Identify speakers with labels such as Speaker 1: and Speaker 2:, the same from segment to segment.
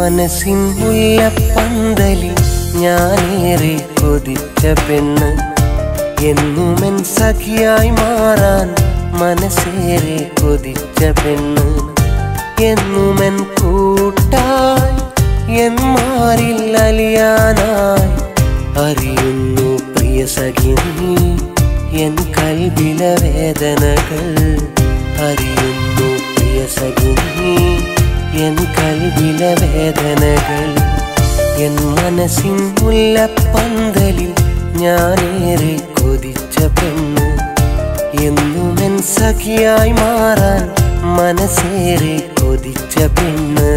Speaker 1: മനസ്സിൻ മുല്ലപ്പന്തലിൽ ഞാനേറെ കൊതിച്ച പെണ്ണ് എന്നുമെൻ സഖിയായി മാറാൻ മനസ്സേറെ കൊതിച്ച പെണ്ണ് എന്നുമെൻ കൂട്ടായി എന്മാരിൽ അലിയാനായി അറിയുന്നു പ്രിയ സഖി നീ എൻ കൽവില വേദനകൾ അറിയുന്നു പ്രിയ സഖി നീ എൻ കൽവില വേദനകൾ എൻ മനസ്സിൻ മുല്ലപ്പന്തലിൽ ഞാനേറെ കൊതിച്ച പെണ്ണ് എന്നുമെൻ സഖിയായി മാറാൻ മനസ്സേറെ കൊതിച്ച പെണ്ണ്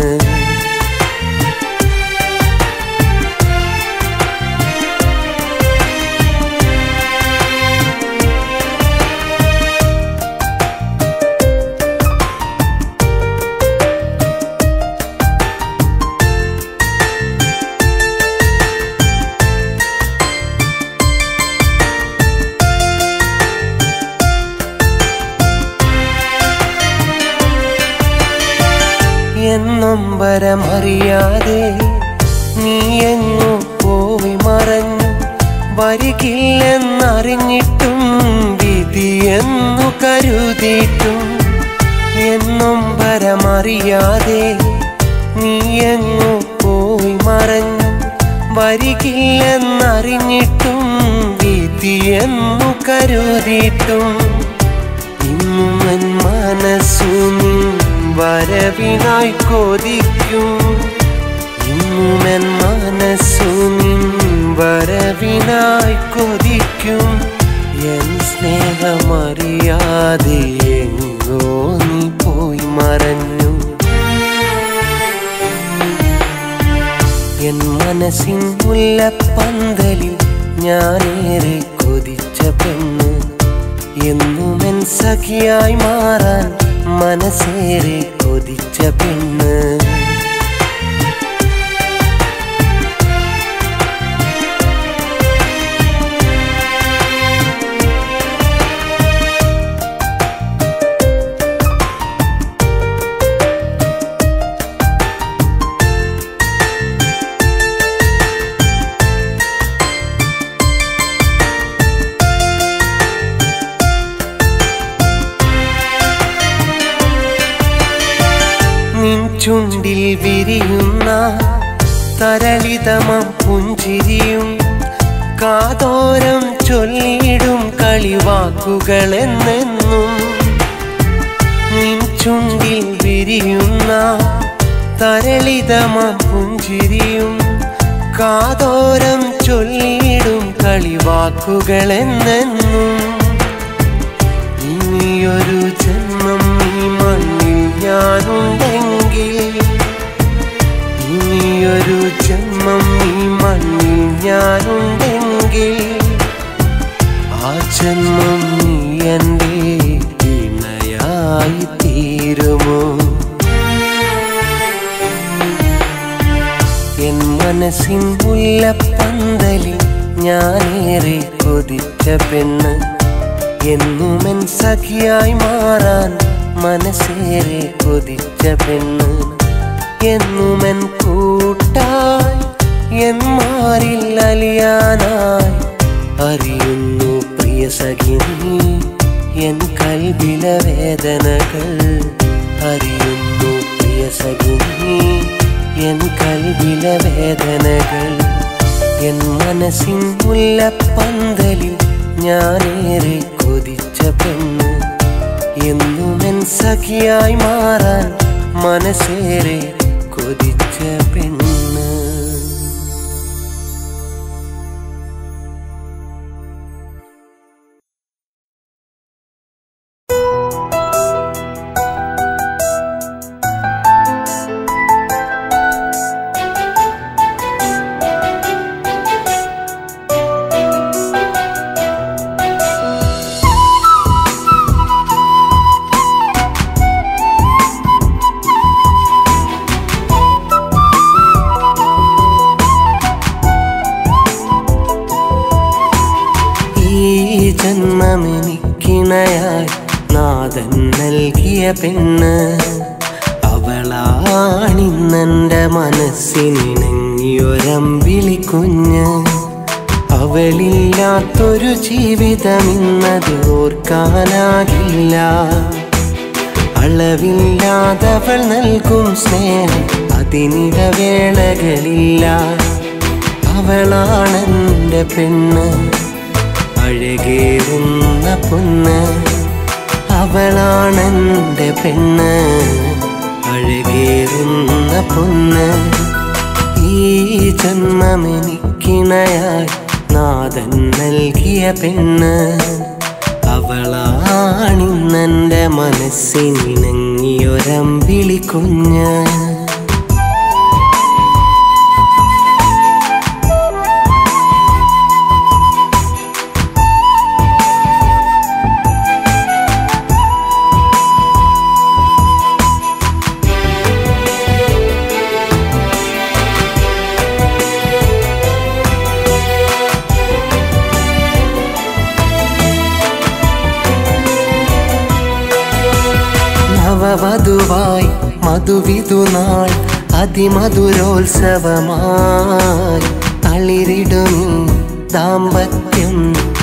Speaker 1: എന്നൊമ്പരമറിയാതെ നീ എങ്ങു പോയി മറഞ്ഞു വരികില്ലെന്നറിഞ്ഞിട്ടും വിധിയെന്നു കരുതിയിട്ടും എന്നൊമ്പരമറിയാതെ നീ എങ്ങു പോയി മറഞ്ഞു വരികില്ലെന്നറിഞ്ഞിട്ടും വിധിയെന്നു കരുതിയിട്ടും ഇന്നും എൻ മനസ്സു നിൻ വരവിനായി കൊതിക്കും ഇന്നും എൻ മനസ്സു നിൻ വരവിനായി കൊതിക്കും എൻ സ്നേഹമറിയാതെ എങ്ങോ നീ പോയി മറഞ്ഞു എൻ മനസ്സിൻ മുല്ലപ്പന്തലിൽ ഞാനേറെ കൊതിച്ച പെണ്ണ് എന്നുമെൻ സഖിയായി മാറാൻ മനസ്സേറെ കൊതിച്ച പെണ്ണ് നിൻ ചുണ്ടിൽ വിരിയുന്ന തരളിതമം പുഞ്ചിരിയും കാതോരം ചൊല്ലിയിടും കളിവാക്കുകളെന്നെന്നും നിൻ ചുണ്ടിൽ വിരിയുന്ന തരളിതമം പുഞ്ചിരിയും കാതോരം ചൊല്ലിയിടും കളിവാക്കുകളെന്നെന്നും ഇനിയൊരു ജന്മം ഈ മണ്ണിൽ ഞാനുണ്ടെങ്കിൽ ഇനിയൊരു ജന്മം ഈ മണ്ണിൽ ഞാനുണ്ടെങ്കിൽ ആ ജന്മം നീ എൻ്റെ ഇണയായി തീരുമോ എൻ മനസ്സിൻ മുല്ലപ്പന്തലിൽ ഞാനേറെ കൊതിച്ച പെണ്ണ് എന്നുമെൻ സഖിയായി മാറാൻ മനസ്സേറെ കൊതിച്ച പെണ്ണ് എന്നുമെൻ കൂട്ടായി എന്മാരിൽ അലിയാനായി അറിയുന്നു പ്രിയ സഖി നീ എൻ കൽവില വേദനകൾ അറിയുന്നു പ്രിയ സഖി നീ എൻ കൽവില വേദനകൾ എൻ മനസ്സിൻ മുല്ലപ്പന്തലിൽ ഞാനേറെ കൊതിച്ച പെണ്ണ് എന്നുമെൻ സഖിയായി മാറാൻ മനസ്സേറെ കൊതിച്ച പെണ്ണ് ഈ ജന്മമെനിക്കിണയായി നാഥൻ നൽകിയ പെണ്ണ് അവളാണിന്നെൻ്റെ മനസ്സിനിണങ്ങിയൊരമ്പിളി കുഞ്ഞ് അവളില്ലാത്തൊരു ജീവിതം ഇന്നത് ഓർക്കാനാകില്ല അളവില്ലാതവൾ നൽകും സ്നേഹം അതിനിടവേളകളില്ല അവളാണെൻ്റെ പെണ്ണ് അഴകേറുന്ന പൊന്ന് അവളാണെൻ്റെ പെണ്ണ് അഴകേറുന്ന പൊന്ന് ഈ ജന്മമെനിക്കിണയായി നാഥൻ നൽകിയ പെണ്ണ് അവളാണിന്നെൻ്റെ മനസ്സിനിണങ്ങിയൊരമ്പിളി കുഞ്ഞ് നവവധുവായി മധുവിധുനാൾ അതിമധുരോത്സവമായി തളിരിടുമീ ദാമ്പത്യം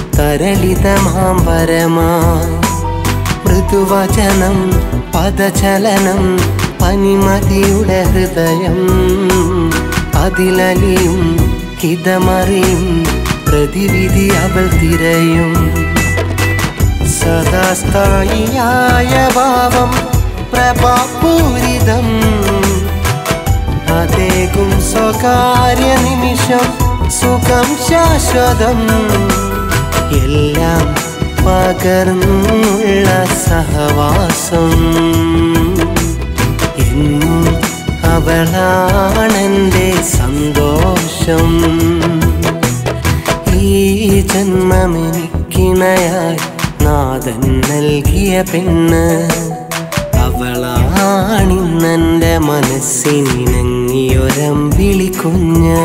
Speaker 1: തരളിതമാമ്പരമായി മൃദുവചനം പദചലനം പനിമതിയുടെ ഹൃദയം അതിലലിയും ഹിതമറിയും പ്രതിവിധി അവൾ തിരയും സദാസ്ഥായിയായ ഭാവം പ്രഭാപൂരിതം അതേകും സ്വകാര്യ നിമിഷം സുഖം ശാശ്വതം എല്ലാം പകർന്നുള്ള സഹവാസം എന്നും അവളാണെൻ്റെ സന്തോഷം ഈ ജന്മമെനിക്കിണയായി നാഥൻ നൽകിയ പെണ്ണ് അവളാണിന്നെൻ്റെ മനസ്സിനിണങ്ങിയൊരമ്പിളി കുഞ്ഞ്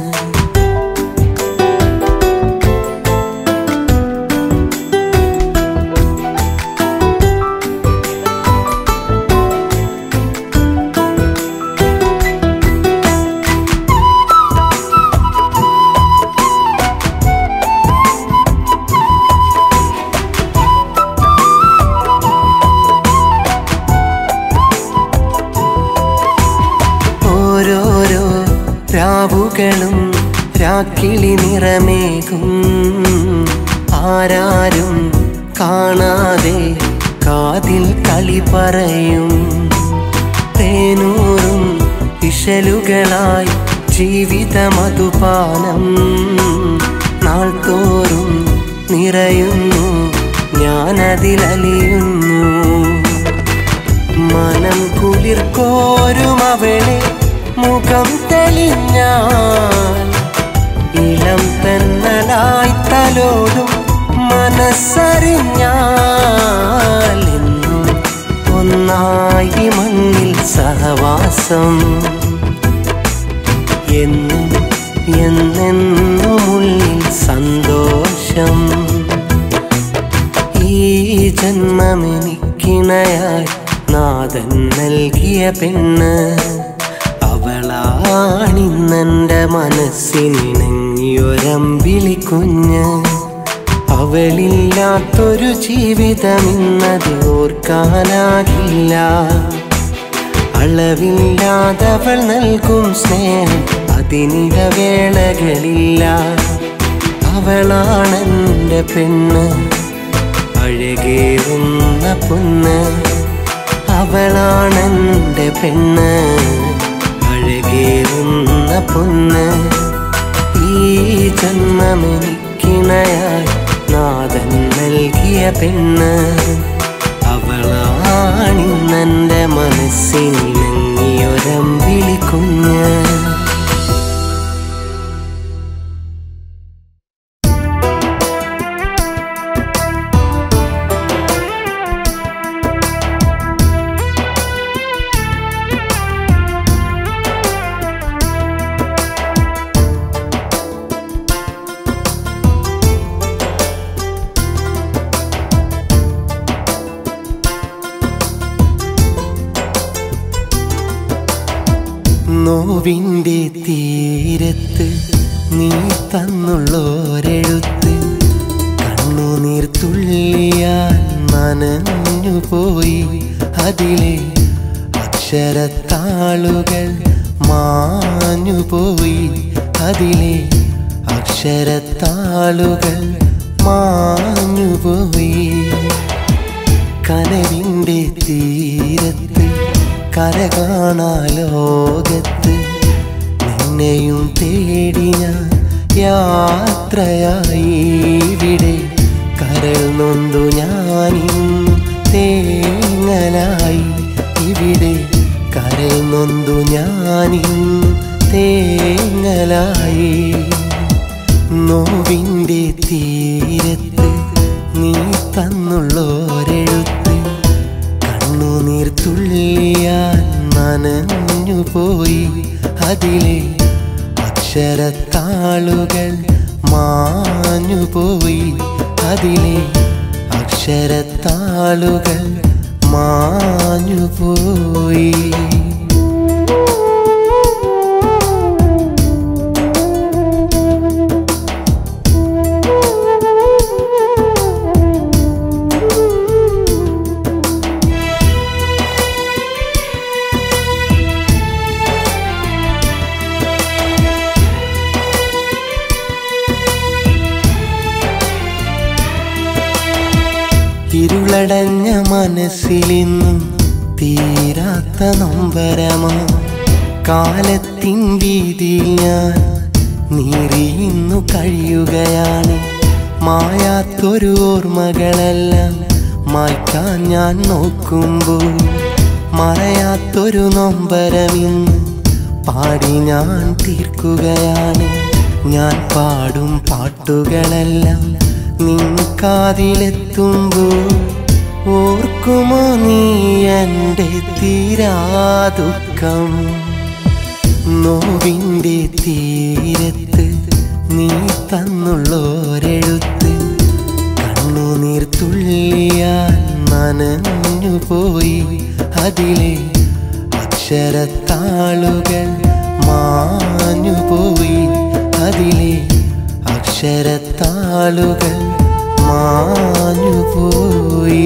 Speaker 1: ഓരോരോ രാവുകളും രാക്കിളി നിറമേകും ആരാരും കാണാതെ കാതിൽ കളി പറയും തേനൂറും ഇശലുകളായി ജീവിത മധുപാനം നാൾ തോറും നിറയുന്നു ഞാനതിലലിയുന്നു മനം കുളിർക്കോരും അവളെ മുഖം തെളിഞ്ഞാൽ ഇളം തെന്നലായി തലോടും മനസ്സറിഞ്ഞാൽ എന്നും ഒന്നായി മണ്ണിൽ സഹവാസം എന്നും എന്നെന്നുമുള്ളിൽ സന്തോഷം ഈ ജന്മമെനിക്കിണയായി നാഥൻ നൽകിയ പെണ്ണ് അവളാണിന്നെൻ്റെ മനസ്സിനിണങ്ങിയൊരമ്പിളി കുഞ്ഞ് അവളില്ലാത്തൊരു ജീവിതം ഇന്നത് ഓർക്കാനാകില്ല അളവില്ലാതവൾ നൽകും സ്നേഹം അതിനിടവേളകളില്ല അവളാണെൻ്റെ പെണ്ണ് അഴകേറുന്ന പൊന്ന് അവളാണെൻ്റെ പെണ്ണ് അഴകേറുന്ന പൊന്ന് ഈ ജന്മമെനിക്കിണയായി നാഥൻ നൽകിയ പെണ്ണ് അവളാണിന്നെൻ്റെ മനസ്സിനിണങ്ങിയൊരമ്പിളി കുഞ്ഞ് നോവിൻ്റെ തീരത്ത് നീ തന്നുള്ളോരെഴുത്ത് കണ്ണുനീർ തുള്ളിയാൽ നനഞ്ഞു പോയി അതിലെ അക്ഷരത്താളുകൾ മാഞ്ഞു പോയി അതിലെ അക്ഷരത്താളുകൾ മാഞ്ഞു പോയി കനവിൻ്റെ തീരത്ത് കര കാണാ ലോകത്ത് നിന്നെയും തേടി ഞാൻ യാത്രയായി ഇവിടെ കരൾ നൊന്തു ഞാനിൻ തേങ്ങലായി ഇവിടെ കരൾ നൊന്തു ഞാനിൻ തേങ്ങലായി നോവിൻ്റെ തീരത്ത് നീ തന്നുള്ളോരെഴുത്ത് കണ്ണുനീർ തുള്ളിയാൽ നനഞ്ഞു പോയി അതിലെ അക്ഷരത്താളുകൾ മാഞ്ഞു പോയി അതിലെ അക്ഷരത്താളുകൾ മാഞ്ഞു പോയി ഇരുളടഞ്ഞ മനസ്സിലിന്നും തീരാത്ത നൊമ്പരമാ കാലത്തിൻ വീതിയിൽ ഞാൻ നീറിയിന്നു കഴിയുകയാണ് മായാത്തൊരു ഓർമ്മകളെല്ലാം മായ്ക്കാൻ ഞാൻ നോക്കുമ്പോൾ മറയാത്തൊരു നൊമ്പരമിന്ന് പാടി ഞാൻ തീർക്കുകയാണ് ഞാൻ പാടും പാട്ടുകളെല്ലാം നിൻ കാതിലെത്തുമ്പോൾ ഓർക്കുമോ നീ എൻ്റെ തീരാദുഃഖം നോവിൻ്റെ തീരത്ത് നീ തന്നുള്ളോരെഴുത്ത് കണ്ണുനീർ തുള്ളിയാൽ നനഞ്ഞു പോയി അതിലെ അക്ഷരത്താളുകൾ മാഞ്ഞു പോയി അതിലെ അക്ഷരത്താളുകൾ മാഞ്ഞു പോയി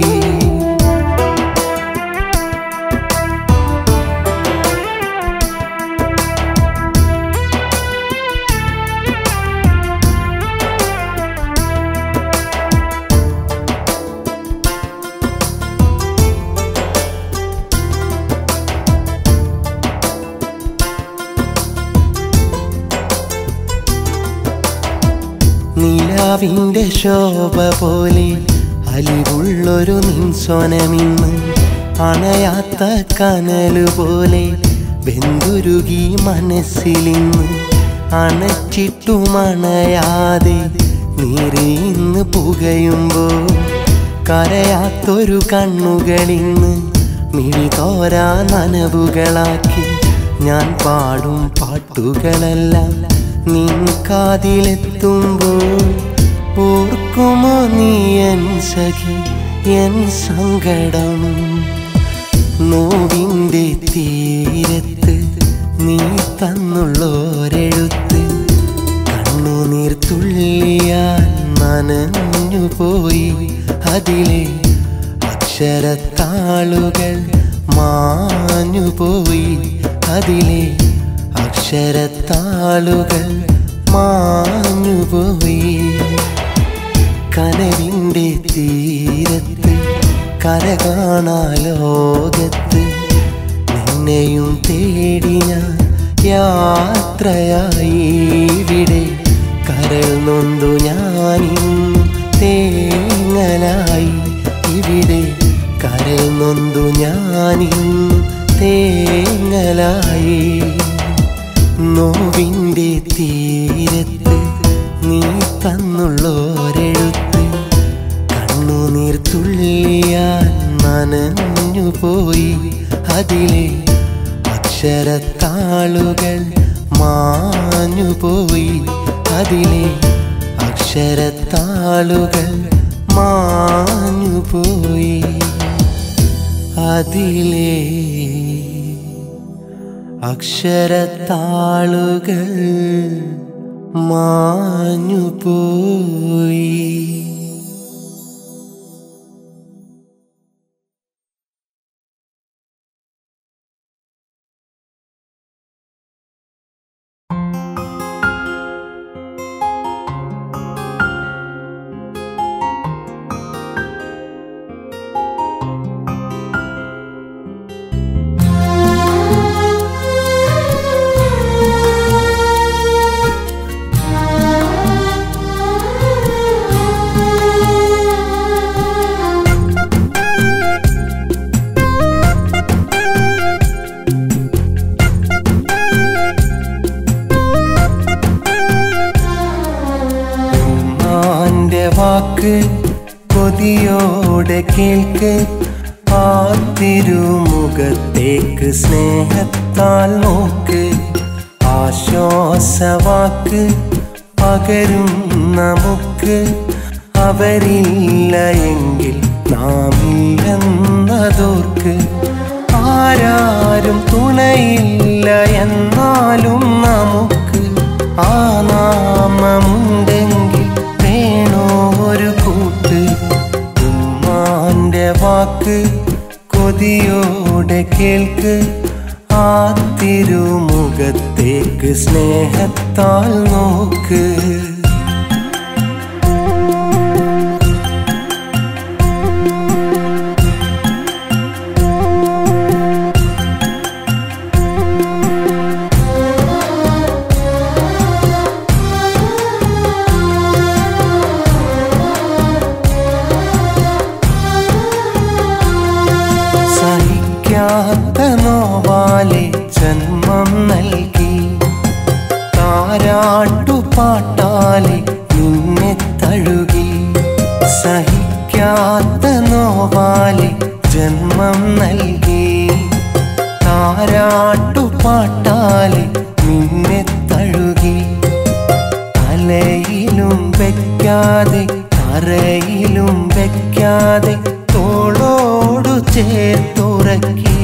Speaker 1: നിലാവിൻ്റെ ശോഭ പോലെ അലിവുള്ളൊരു നിൻസ്വനമിന്ന് അണയാത്ത കനലുപോലെ വെന്തുരുകി മനസ്സിലിന്ന് അണച്ചിട്ടുമണയാതെ നീറിയിന്ന് പുകയുമ്പോൾ കരയാത്തൊരു കണ്ണുകളിന്ന് മിഴി തോരാ നനവുകളാക്കി ഞാൻ പാടും പാട്ടുകളെല്ലാം നിൻ കാതിലെത്തുമ്പോൾ ഓർക്കുമോ നീ എൻ സഖി എൻ സങ്കടം നോവിൻ്റെ തീരത്ത് നീ തന്നുള്ളോരെഴുത്ത് കണ്ണുനീർ തുള്ളിയാൽ നനഞ്ഞു പോയി അതിലെ അക്ഷരത്താളുകൾ മാഞ്ഞു പോയി അതിലെ അക്ഷരത്താളുകൾ മാഞ്ഞു പോയി കനവിൻ്റെ തീരത്ത് കര കാണാ ലോകത്ത് നിന്നെയും തേടി ഞാൻ യാത്രയായി ഇവിടെ കരൾ നൊന്തു ഞാനിൻ തേങ്ങലായി ഇവിടെ കരൾ നൊന്തു ഞാനിൻ തേങ്ങലായി നോവിൻ്റെ തീരത്ത് നീ തന്നുള്ളോരെഴുത്ത് കണ്ണുനീർ തുള്ളിയാൽ നനഞ്ഞു പോയി അതിലെ അക്ഷരത്താളുകൾ മാഞ്ഞു പോയി അതിലെ അക്ഷരത്താളുകൾ മാഞ്ഞു പോയി അതിലെ അക്ഷരത്താളുകൾ മാഞ്ഞുപോയി ഉമ്മാന്റെ വാക്ക് കൊതിയോടെ കേൾക്ക് ആ തിരുമുഖത്തേക്ക് സ്നേഹത്താൽ നോക്ക് ആശ്വാസവാക്ക് പകരും നമുക്ക് അവരില്ല എങ്കിൽ നാം ഇല്ലെന്നതോർക്ക് ആരാരും തുണയില്ല എന്നാലും നമുക്ക് ആ നാമമുണ്ടെങ്കിൽ വേണോ ഒരു കൂട്ട് ഉമ്മാന്റെ വാക്ക് കൊതിയോടെ കേൾക്ക് ആ തിരുമുഖത്തേക്ക് സ്നേഹത്താൽ നോക്ക് സഹിക്കാത്ത നോവാലെ ജന്മം നൽകി താരാട്ടുപാട്ടാലെ നിന്നെ തഴുകി സഹിക്കാത്ത നോവാലെ ജന്മം നൽകി താരാട്ടുപാട്ടാലെ നിന്നെ തഴുകി തലയിലും വെക്കാതെ തറയിലും വെക്കാതെ തോളോടു ചേർത്തുറക്കി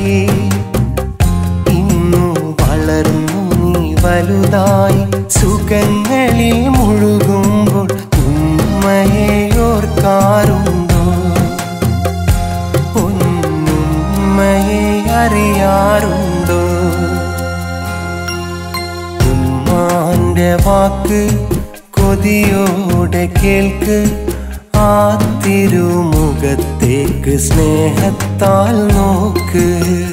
Speaker 1: ഇന്നു വളർന്നു നീ വലുതായി സുഖങ്ങളിൽ മുഴുകുമ്പോൾ ഉമ്മയെ ഓർക്കാറുണ്ടോ ഉമ്മയെ അറിയാറുണ്ടോ ഉമ്മാന്റെ വാക്ക് കൊതിയോടെ കേൾക്ക് ആ തിരുമുഖത്തേക്ക് സ്നേഹത്താൽ നോക്ക്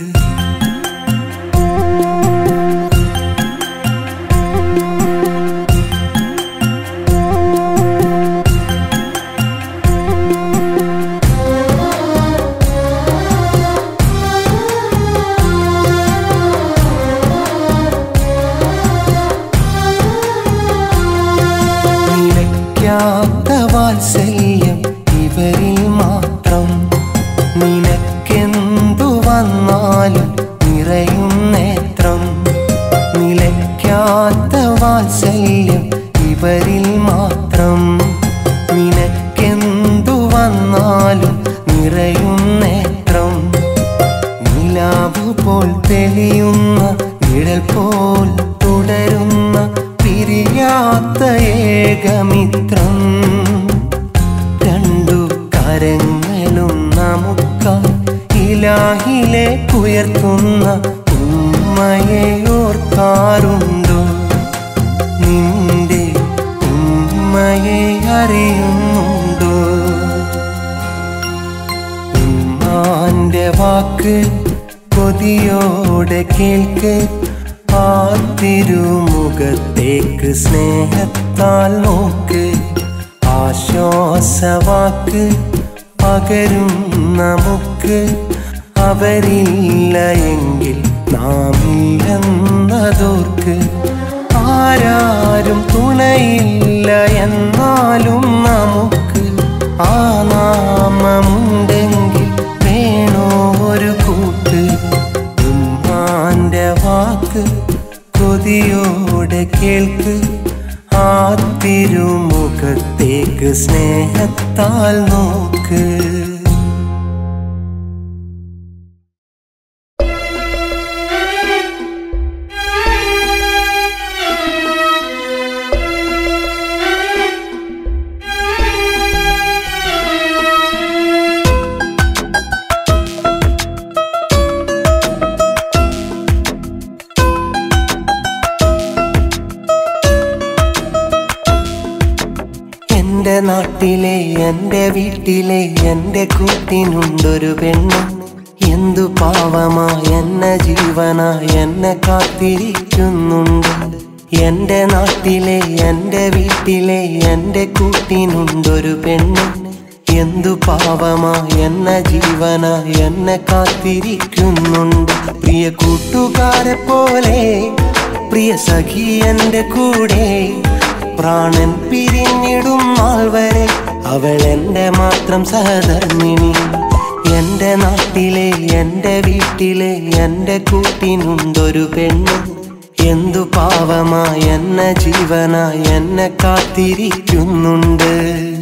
Speaker 1: നിലയ്ക്കാത്ത വാത്സല്യം ഇവരിൽ മാത്രം നിനക്കെന്തു വന്നാലും നിറയും നേത്രം നിലയ്ക്കാത്ത വാത്സല്യം ഇവരിൽ മാത്രം നിനക്കെന്തു വന്നാലും നിറയും നേത്രം നിലാവു പോൽ തെളിയുന്ന നിഴൽ പോൽ തുടരുന്ന പിരിയാത്ത ഏകമിത്രം രണ്ടു കരങ്ങളും നമുക്കായി ഇലാഹിലെ ഉയർത്തുന്ന ഉമ്മയെ ഓർക്കാറുണ്ടോ നിന്റെ ഉമ്മയെ അറിയുന്നുണ്ടോ ഉമ്മാന്റെ വാക്ക് കൊതിയോടെ കേൾക്ക് ആ തിരുമുഖത്തേക്ക് സ്നേഹത്താൽ നോക്ക് ആശ്വാസവാക്ക് പകരും നമുക്ക് അവരില്ല എങ്കിൽ നാം ഇല്ലെന്നതോർക്ക് ആരാരും തുണയില്ല എന്നാലും നമുക്ക് ആ നാമമുണ്ടെങ്കിൽ വേണോ ഒരു കൂട്ട് ഉമ്മാന്റെ വാക്ക് കൊതിയോടെ കേൾക്ക് ആ തിരുമുഖത്തേക്ക് സ്നേഹത്താൽ നോക്ക് എന്റെ വീട്ടിലെ എന്റെ കൂട്ടിനുണ്ടൊരു പെണ്ണ് എന്തു പാവമാ എന്നെ ജീവനാ എന്നെ കാത്തിരിക്കുന്നുണ്ട് എന്റെ നാട്ടിലെ എന്റെ വീട്ടിലെ എന്റെ കൂട്ടിനുണ്ടൊരു പെണ്ണ് എന്തു പാവമാ എന്ന ജീവന എന്നെ കാത്തിരിക്കുന്നുണ്ട് പ്രിയ കൂട്ടുകാരെ പോലെ പ്രിയ സഖി എന്റെ കൂടെ പ്രാണൻ പിരിഞ്ഞിടും നാൾ വരെ അവൾ എന്റെ മാത്രം സഹധർമ്മിണി എന്റെ നാട്ടിലെ എന്റെ വീട്ടിലെ എന്റെ കൂട്ടിനുണ്ടൊരു പെണ്ണ് എന്തു പാവമാ എന്ന ജീവന എന്നെ കാത്തിരിക്കുന്നുണ്ട്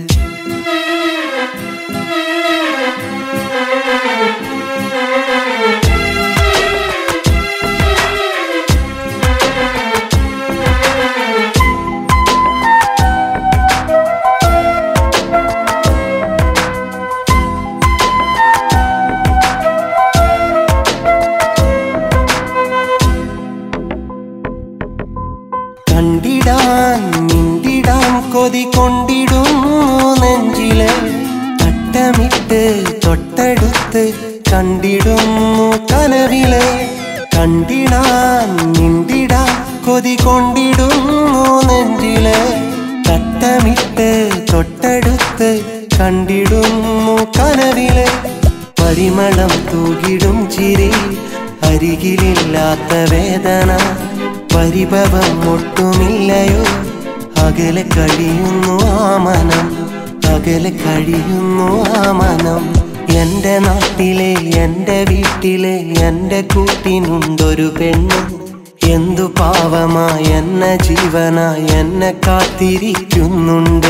Speaker 1: കണ്ടിടാൻ മിണ്ടിടാൻ കൊതി കൊണ്ടിടുന്നു നെഞ്ചില് തട്ടമിട്ട് തൊട്ടടുത്ത് കണ്ടിടുന്നു കനവില് കണ്ടിടാൻ മിണ്ടിടാൻ കൊതി കൊണ്ടിടുന്നു നെഞ്ചില് തട്ടമിട്ട് തൊട്ടടുത്ത് കണ്ടിടുന്നു കനവില് പരിമളം തൂകിടും ചിരി അരികിലില്ലാത്ത വേദന പരിഭവം ഒട്ടുമില്ലയോ അകലെ കഴിയുന്നു ആ മനം അകലെ കഴിയുന്നു ആ മനം എന്റെ നാട്ടിലെ എന്റെ വീട്ടിലെ എന്റെ കൂട്ടിനുണ്ടൊരു പെണ്ണ് എന്തു പാവമാ എന്ന ജീവന എന്നെ കാത്തിരിക്കുന്നുണ്ട്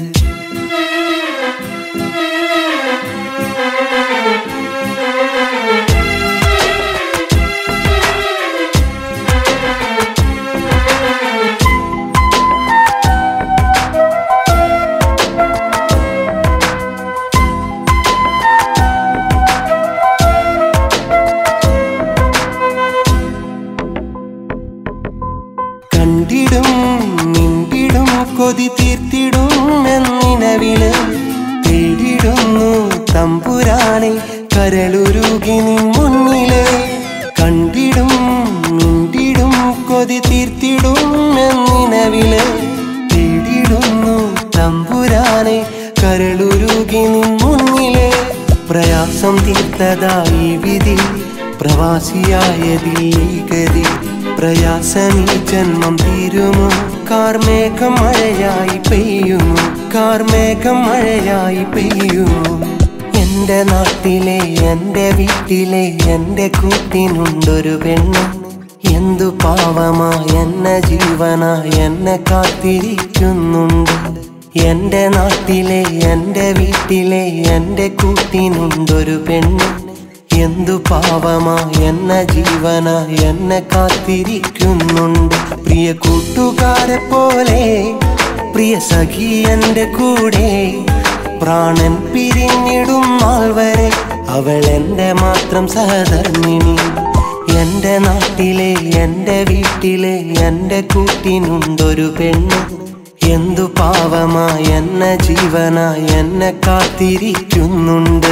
Speaker 1: കണ്ടിടും മിണ്ടിടും കൊതി തീർത്തിടും എന്നിനവില് തേടിടുന്നു തമ്പുരാനെ കരളുരുകി നിൻ മുന്നില് കണ്ടിടും മിണ്ടിടും കൊതി തീർത്തിടും എന്നിനവില് തേടിടുന്നു തമ്പുരാനെ കരളുരുകി നിൻ മുന്നില് പ്രയാസം തീർത്തതായി വിധി പ്രവാസിയായതിൽ ഈ ഗതി പ്രയാസമീ ജന്മം തീരുമോ കാർമേഘം മഴയായി പെയ്യുമോ കാർമേഘം മഴയായി പെയ്യുമോ എന്റെ നാട്ടിലെ എന്റെ വീട്ടിലെ എന്റെ കൂട്ടിനുണ്ടൊരു പെണ്ണ് എന്തു പാവമാ എന്ന ജീവന എന്നെ കാത്തിരിക്കുന്നുണ്ട് എന്റെ നാട്ടിലെ എന്റെ വീട്ടിലെ എന്റെ കൂട്ടിനുണ്ടൊരു പെണ്ണ് എന്തു പാവമാ എന്ന ജീവന എന്നെ കാത്തിരിക്കുന്നുണ്ട് പ്രിയ കൂട്ടുകാരെ പോലെ പ്രിയ സഖി എന്റെ കൂടെ പ്രാണൻ പിരിഞ്ഞിടും നാൾ വരെ അവൾ എന്റെ മാത്രം സഹധർമ്മിണി എന്റെ നാട്ടിലെ എന്റെ വീട്ടിലെ എന്റെ കൂട്ടിനുണ്ടൊരു പെണ്ണ് എന്തു പാവമാ എന്ന ജീവന എന്നെ കാത്തിരിക്കുന്നുണ്ട്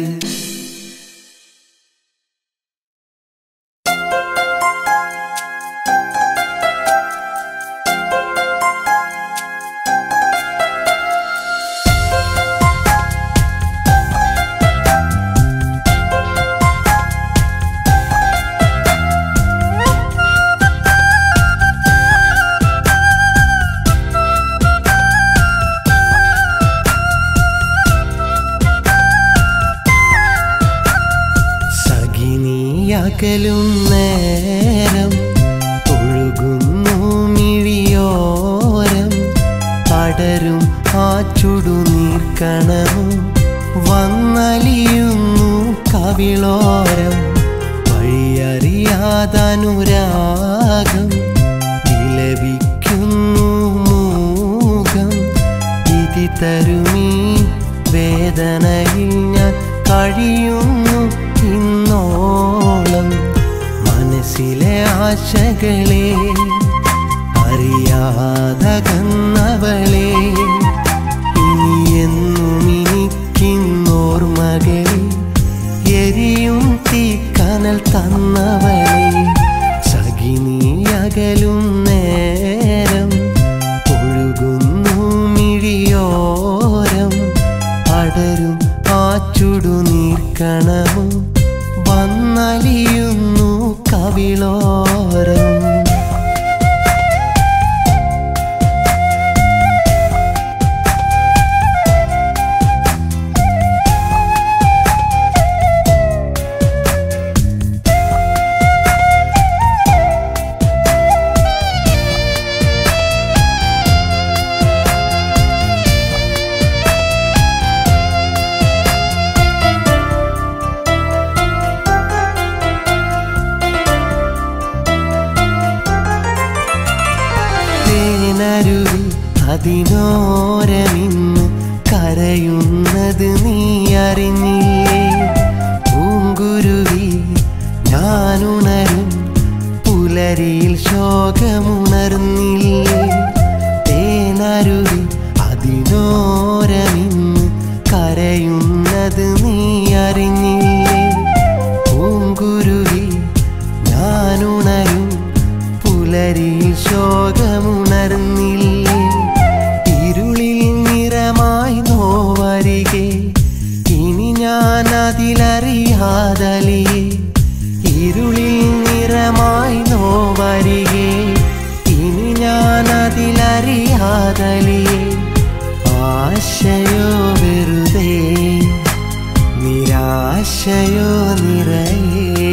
Speaker 1: സഖിനിയകലും നേരം ഒഴുകുന്നു മിഴിയോരം പടരും ആ ചുടുനീർക്കണവും വന്നലിയുന്നു കവിളോരം വഴിയറിയാതനുരാഗം വിലപിക്കുന്നു മൂകം ഇതി തരുമീ വേദനയിൽ ഞാൻ കഴിയുന്നു ഇന്നോളം മനസ്സിലെ ആശകളെ അറിയാതകന്നവളെ ഇനി എന്നും അതിനോരമിന്ന് കരയുന്നത് നീ അറിഞ്ഞില്ലേ പൂങ്കുരുവി ഞാനുണരും പുലരിയിൽ ശോകമുണർന്നില്ലേ തേനരുവി അതിനോരമിന്ന് കരയുന്നത് നീ അറിഞ്ഞില്ലേ പൂങ്കുരുവി ഞാനുണരും പുലരിയിൽ ശോകമുണർന്നില്ലേ ഇരുളിൽ നിറമായി നോവരികെ ഇനി ഞാൻ അതിലറിയാതലിയേ ഇരുളിൽ നിറമായി നോവരികെ ഇനി ഞാൻ അതിലറിയാതലിയേ ആശയോ വെറുതെ നിരാശയോ നിറയേ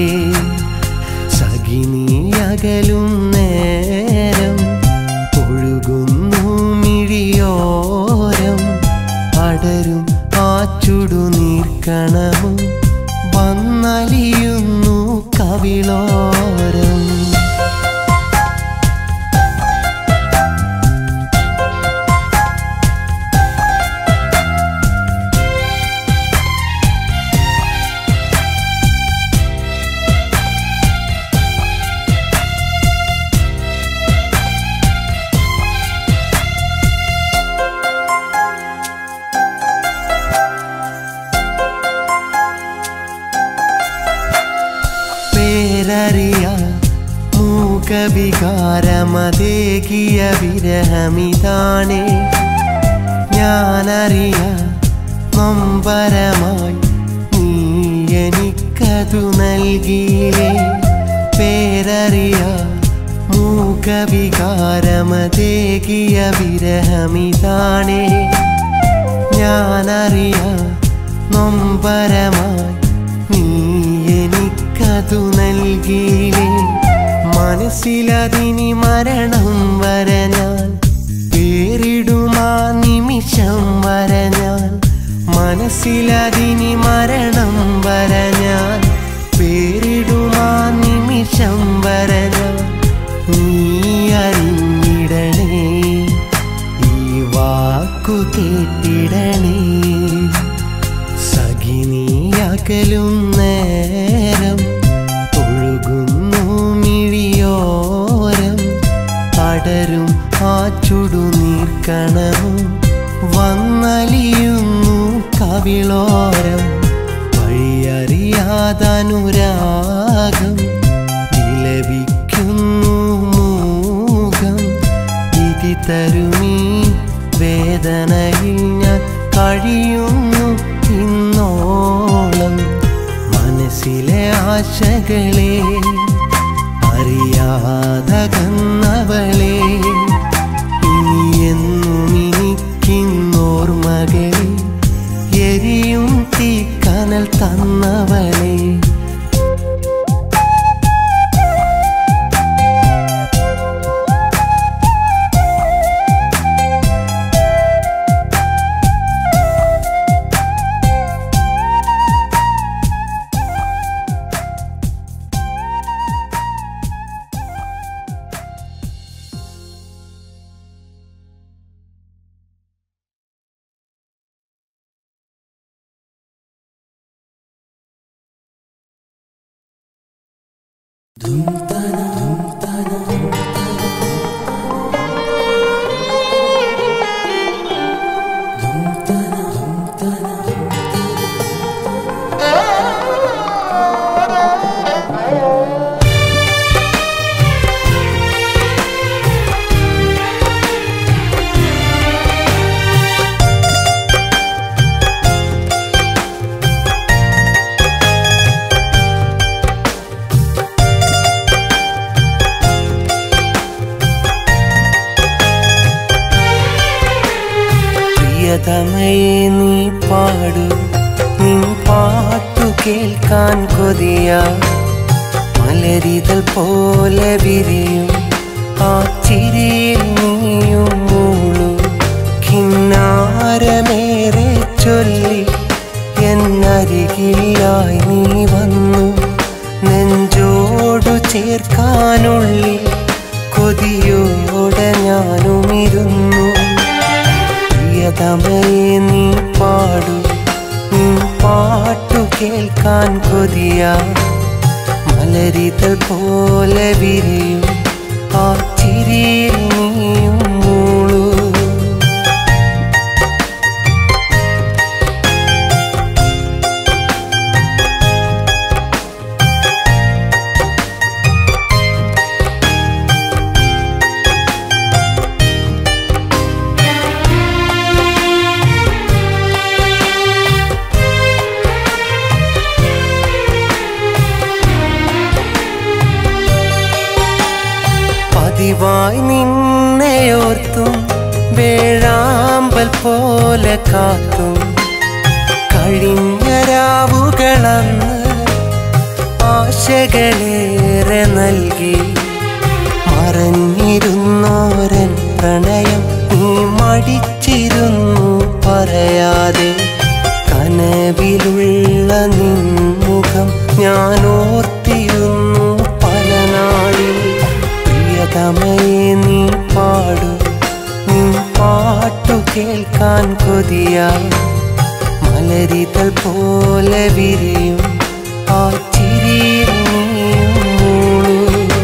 Speaker 1: സഖിനിയകലും നേരം ഒഴുകുന്നു മിഴിയോരം അടരും ആ ചുടുനീർക്കണമും വന്നലിയുന്നു കവിളോരം പേരറിയ മൂകവികാരമതേകിയ വിരഹമിതാണേ ഞാനറിയ നൊമ്പരമായി നീ എനിക്കതു നൽകിയില്ലേ പേരറിയ മൂകവികാരമതേകിയ വിരഹമിതാണേ ഞാനറിയ നൊമ്പരമായി നീ എനിക്കതു നൽകിയില്ലേ മനസ്സിലതിനി മരണം വരെ ഞാൻ പേരിടുമാ നിമിഷം വരെ ഞാൻ മനസ്സിലതിനി മരണം വരെ ഞാൻ പേരിടുമാ നിമിഷം വരെ ഞാൻ നീ അറിഞ്ഞിടണേ ഈ വാക്കു കേട്ടിടണേ സഖിനിയകലും നേരം ഒഴുകുന്നു മിഴിയോരം അടരും ആ ചുടുനീർക്കണവും വന്നലിയുന്നു കവിളോരം വഴിയറിയാതനുരാഗം വിലപിക്കുന്നു മൂകം വിധി തരുമീ വേദനയിൽ ഞാൻ കഴിയുന്നു ഇന്നോളം മനസ്സിലെ ആശകളെ അറിയാതകന്നവളെ ഇനി എന്നും എനിക്കിന്നോർമകളെ എരിയും തീക്കനൽ തന്നവളെ പ്രിയതമയെ നീ പാടു നിൻ പാട്ടു കേൾക്കാൻ കൊതിയ മലരിതൽ പോലെ വിരിയും ആ ചിരിയിൽ നീയും മൂളു കിന്നാരമേറെ ചൊല്ലി എന്നരികിലായി നീ വന്നു നെഞ്ചോടു ചേർക്കാനുള്ളിൽ കൊതിയോടെ ഞാനുമിരുന്നു പ്രിയതമയെ നീ പാടു നീ പാട്ടു കേൾക്കാൻ കൊതിയ മലരിതൾ പോലെ വിരിയും ആ ചിരിയിൽ നീയും മൂളൂ പതിവായി നിന്നെയോർത്തും വേഴാമ്പൽ പോലെ കാത്തും കഴിഞ്ഞ രാവുകളന്ന് ആശകളേറെ നൽകി മറഞ്ഞിരുന്നോരൻ പ്രണയം നീ മടിച്ചിരുന്നു പറയാതെ കനവിലുള്ള നിൻമുഖം ഞാൻ ഓർത്തിരുന്നു പല നാളിൽ പ്രിയതമയെ നീ പാടു നീ പാട്ടു കേൾക്കാൻ കൊതിയ മലരിതൾ പോലെ വിരിയും ആ ചിരിയിൽ നീയും മൂളൂ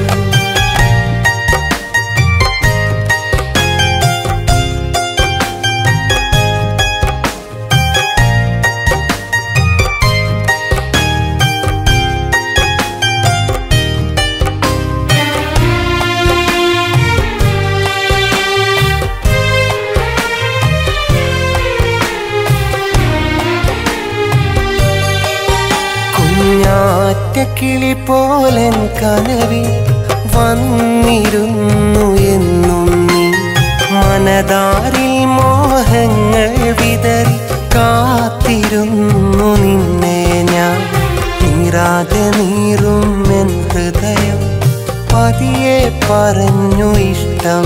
Speaker 1: കുഞ്ഞാറ്റ കിളി പോലൻ കനവിൽ വന്നിരുന്നു എന്നും നീ മനതാരിൽ മോഹങ്ങൾ വിതറി കാത്തിരുന്നു നിന്നെ ഞാൻ നീറാതെ നീറും എൻ ഹൃദയം പതിയെ പറഞ്ഞു ഇഷ്ടം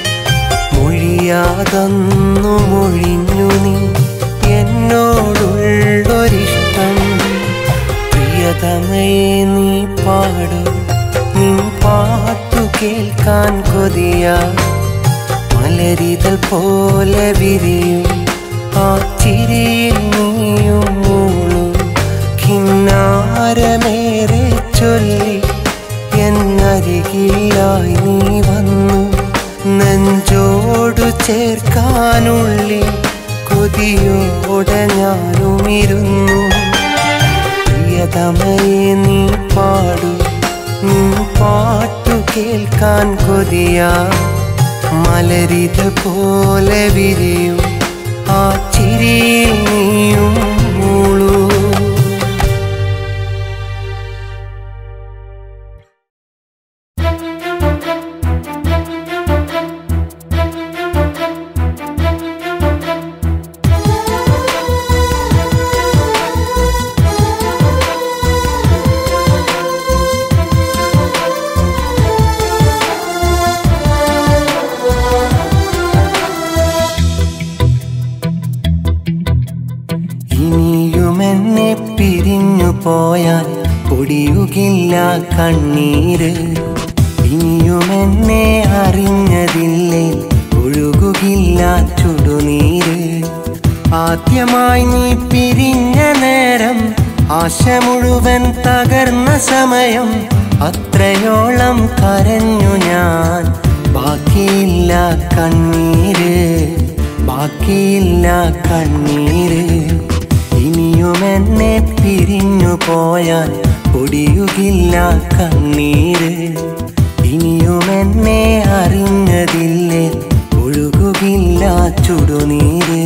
Speaker 1: മൊഴിയാതൊന്നു മൊഴിഞ്ഞു നീ എന്നോടുള്ളൊരിഷ്ടം പ്രിയതമയെ നീ പാടു നീ പാട്ടു കേൾക്കാൻ കൊതിയ മലരിതൾ പോലെ വിരിയും ആ ചിരിയിൽ നീയും മൂളു കിന്നാരമേറെ ചൊല്ലി എന്നരികിലായി നീ വന്നു നെഞ്ചോടു ചേർക്കാനുള്ളിൽ കൊതിയോടെ ഞാനുമിരുന്നു പ്രിയതമയെ നീ പാടു നീ പാട്ടു കേൾക്കാൻ കൊതിയ മലരിത പോലെ വിരിയും ആ ചിരിയിൽ നീയും മൂളൂ ഇനിയുമെന്നെ പിരിഞ്ഞു പോയാൽ പൊടിയുകില്ല കണ്ണീര് ഇനിയുമെന്നെ അറിഞ്ഞതില്ലേ ഒഴുകുകില്ല ചുടുനീര് ആദ്യമായി നീ പിരിഞ്ഞ നേരം ആശ മുഴുവൻ തകർന്ന സമയം അത്രയോളം കരഞ്ഞു ഞാൻ ബാക്കിയില്ല കണ്ണീര് ബാക്കിയില്ല കണ്ണീര് ഇനിയുമെന്നെ പിരിഞ്ഞു പോയാൽ പൊടിയുകില്ല കണ്ണീര് ഇനിയുമെന്നെ അറിഞ്ഞതില്ലേ ഒഴുകുകില്ല ചുടുനീര്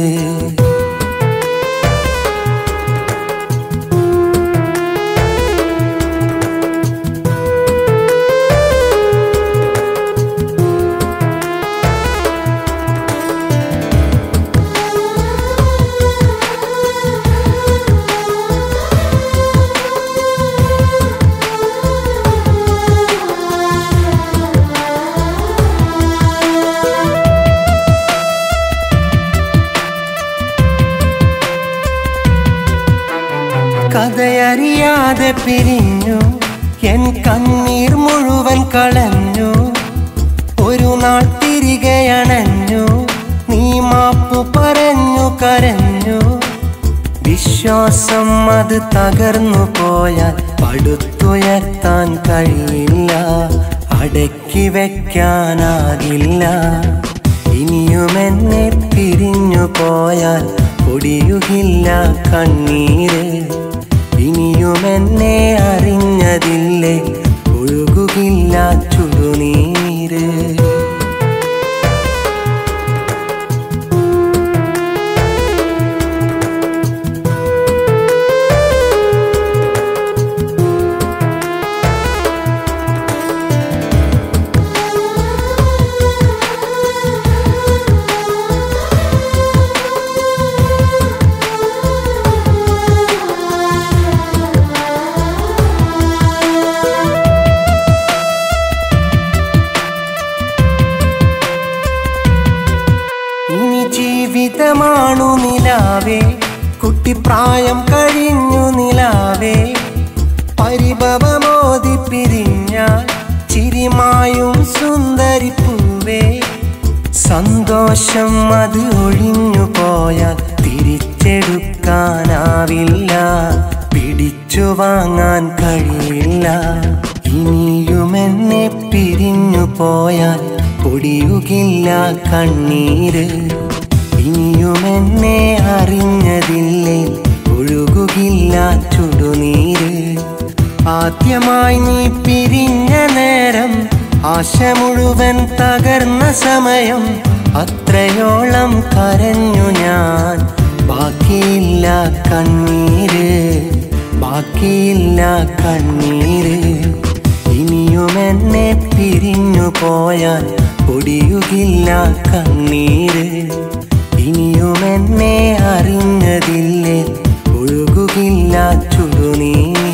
Speaker 1: കഥയറിയാതെ പിരിഞ്ഞു എൻ കണ്ണീർ മുഴുവൻ കളഞ്ഞു ഒരു നാൾ തിരികെ അണഞ്ഞു നീ മാപ്പു പറഞ്ഞു കരഞ്ഞു വിശ്വാസം അത് തകർന്നു പോയാൽ പടുത്തുയർത്താൻ കഴിയില്ല അടക്കി വെക്കാനാകില്ല ഇനിയും എന്നെ പിരിഞ്ഞു പോയാൽ പൊടിയുകില്ല കണ്ണീര് ഇനിയും എന്നെ അറിഞ്ഞതില്ലേ ഒഴുകുകില്ല ചുടുനീര് ഇനി ജീവിതമാണു നിലാവേ കുട്ടിപ്രായം കഴിഞ്ഞു നിലാവേ പരിഭവമോതി പിരിഞ്ഞാൽ ചിരിമായും സുന്ദരിപ്പൂവേ സന്തോഷം അത് ഒഴിഞ്ഞു പോയാൽ തിരിച്ചെടുക്കാനാവില്ല പിടിച്ചു വാങ്ങാൻ കഴിയില്ല ഇനിയും എന്നെ പിരിഞ്ഞു പോയാൽ പൊടിയുകില്ല കണ്ണീര് ഇനിയും എന്നെ അറിഞ്ഞതില്ലേ ഒഴുകുകില്ല ചുടുനീര് ആദ്യമായി നീ പിരിഞ്ഞ നേരം ആശ മുഴുവൻ തകർന്ന സമയം അത്രയോളം കരഞ്ഞു ഞാൻ ബാക്കിയില്ല കണ്ണീര് ബാക്കിയില്ല കണ്ണീര് ഇനിയും എന്നെ പിരിഞ്ഞു പോയാൽ പൊടിയുകില്ല കണ്ണീര് ഇനിയും എന്നെ അറിഞ്ഞതില്ലേ ഒഴുകുകില്ല ചുടുനീര്